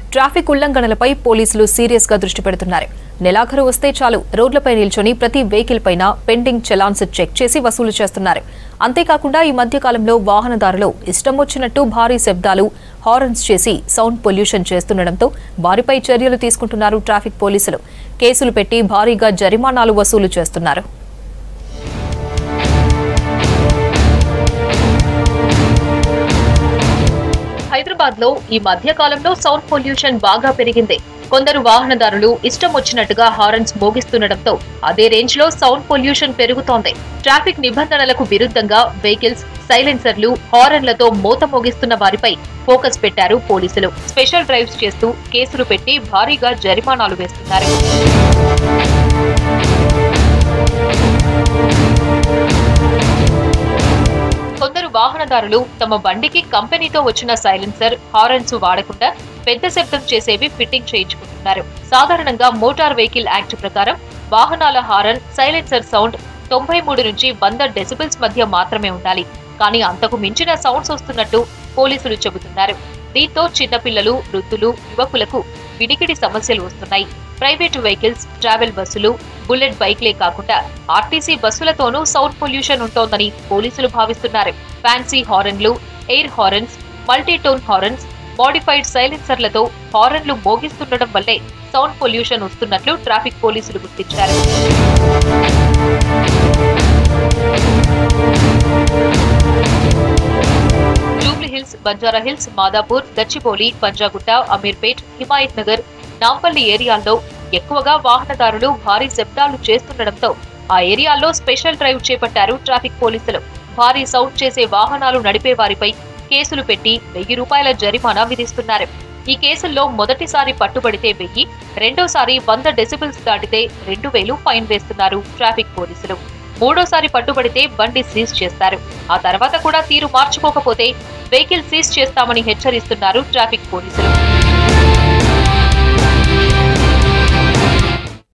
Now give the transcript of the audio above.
traffic ఉల్లంఘనలపై పోలీసులు serious గా దృష్టి పెడుతున్నారు నెలాఖరు వస్తే చాలు రోడ్లపై నిల్చొని ప్రతి వెహికల్ పైన పెండింగ్ చలాన్స్ చెక్ చేసి వసూలు చేస్తున్నారు అంతేకాకుండా ఈ మధ్య కాలంలో వాహనదారులు ఇష్టం వచ్చినట్టు భారీ శబ్దాలు హారన్స్ చేసి సౌండ్ పొల్యూషన్ చేస్తుండటంతో వారిపై చర్యలు తీసుకుంటున్నారు ట్రాఫిక్ పోలీసులు కేసులు పెట్టి భారీగా జరిమానాలు వసూలు చేస్తున్నారు హైదరాబాద్ లో ఈ మధ్య కాలంలో సౌండ్ పొల్యూషన్ బాగా పెరిగింది కొందరు వాహనదారులు ఇష్టం వచ్చినట్టుగా హారన్స్ మోగిస్తుండటంతో అదే రేంజ్ లో సౌండ్ పొల్యూషన్ పెరుగుతోంది ట్రాఫిక్ నిబంధనలకు విరుద్ధంగా వెహికల్స్ సైలెన్సర్లు హారన్లతో మోత మోగిస్తున్న వారిపై ఫోకస్ పెట్టారు పోలీసులు స్పెషల్ డ్రైవ్స్ చేస్తూ కేసులు పెట్టి భారీగా జరిమానాలు వేస్తున్నారు కొందరు వాహనదారులు తమ బండికి కంపెనీతో వచ్చిన సైలెన్సర్ హారన్స్ వాడకుండా పెద్ద శబ్దం చేసేవి ఫిట్టింగ్ చేయించుకుంటున్నారు సాధారణంగా మోటార్ వెహికల్ యాక్ట్ ప్రకారం వాహనాల హారన్ సైలెన్సర్ సౌండ్ తొంభై మూడు నుంచి వంద డెసిబిల్స్ మధ్య మాత్రమే ఉండాలి కానీ అంతకు మించిన సౌండ్స్ వస్తున్నట్టు పోలీసులు చెబుతున్నారు దీంతో చిన్నపిల్లలు వృద్ధులు యువకులకు విడికిడి సమస్యలు వస్తున్నాయి ప్రైవేటు వెహికల్స్ ట్రావెల్ బస్సులు బుల్లెట్ బైక్లే కాకుండా ఆర్టీసీ బస్సులతోనూ సౌండ్ పొల్యూషన్ ఉంటోందని పోలీసులు భావిస్తున్నారు ఫ్యాన్సీ హారన్లు air horns multitone horns modified సైలెన్సర్లతో హారన్లు మోగిస్తుండటం వల్లే సౌండ్ పొల్యూషన్ వస్తున్నట్లు ట్రాఫిక్ పోలీసులు గుర్తించారు జూబ్లీ హిల్స్ బంజారా హిల్స్ మాదాపూర్ గచ్చిబౌలి పంజాగుట్ట అమీర్పేట్ హిమాయత్ నగర్ నాంపల్లి ఏరియాల్లో ఎక్కువగా వాహనదారులు భారీ శబ్దాలు చేస్తుండటంతో ఆ ఏరియాల్లో స్పెషల్ డ్రైవ్ చేపట్టారు ట్రాఫిక్ పోలీసులు భారీ సౌండ్ చేసే వాహనాలు నడిపే వారిపై కేసులు పెట్టి వెయ్యి రూపాయల జరిమానా విధిస్తున్నారు ఈ కేసుల్లో మొదటిసారి పట్టుబడితే వెయ్యి రెండోసారి వంద డెసిబిల్స్ దాటితే రెండు వేలు ఫైన్ వేస్తున్నారు ట్రాఫిక్ పోలీసులు మూడోసారి పట్టుబడితే బండి సీజ్ చేస్తారు ఆ తర్వాత కూడా తీరు మార్చుకోకపోతే వెహికల్ సీజ్ చేస్తామని హెచ్చరిస్తున్నారు ట్రాఫిక్ పోలీసులు